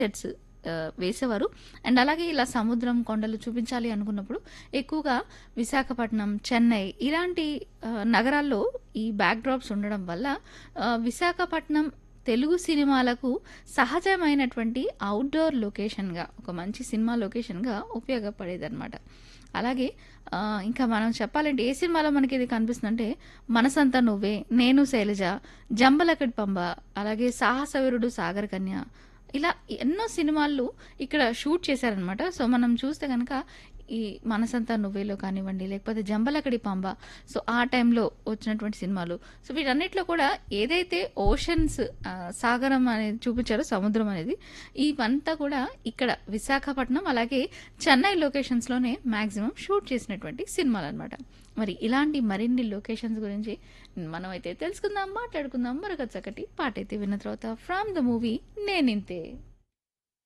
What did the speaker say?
Sets ఆహ్, వేసేవారు. And అలాగే ఇలా సముద్రం, కొండలు చూపించాలి అనుకున్నప్పుడు ఎక్కువగా విశాఖపట్నం, చెన్నై ఇలాంటి ఆహ్, నగరాల్లో ఈ బ్యాక్ డ్రాప్స్ ఉండడం వల్ల ఆహ్, విశాఖపట్నం తెలుగు సినిమాలకు సహజమైనటువంటి ఔట్‌డోర్ లొకేషన్‌గా ఒక మంచి సినిమా లొకేషన్‌గా ఉపయోగపడేదనమాట. అలాగే ఆహ్, ఇంకా మనం చెప్పాలంటే ఏ సినిమాలో మనకిది కనిపిస్తుందంటే 'మనసంతా నువ్వే', 'నేను శైలజ', 'జంబలకడి పంబ' అలాగే 'సాహసవీరుడు సాగర కన్య' ఇలా ఎన్నో సినిమాలు ఇక్కడ షూట్ చేశారనమాట. సో, మనం చూస్తే గనక ఈ 'మనసంతా నువ్వే'లో కానివ్వండి, లేకపోతే 'జంబలకడి పంబ' సో, ఆ టైంలో వచ్చినటువంటి సినిమాలు. సో, వీటన్నిటిలో కూడా ఏదైతే ఓషన్స్ ఆహ్, సాగరం అనేది చూపించారో సముద్రం అనేది ఇవంతా కూడా ఇక్కడ విశాఖపట్నం అలాగే చెన్నై లొకేషన్స్‌లోనే మాక్సిమం షూట్ చేసినటువంటి సినిమాలనమాట. మరి ఇలాంటి మరిన్ని లొకేషన్స్ గురించి మనమైతే తెలుసుకుందాం, మాట్లాడుకుందాం. మరొక చక్కటి పాటైతే విన్న తర్వాత ఫ్రమ్ ద మూవీ 'నేనింతే'.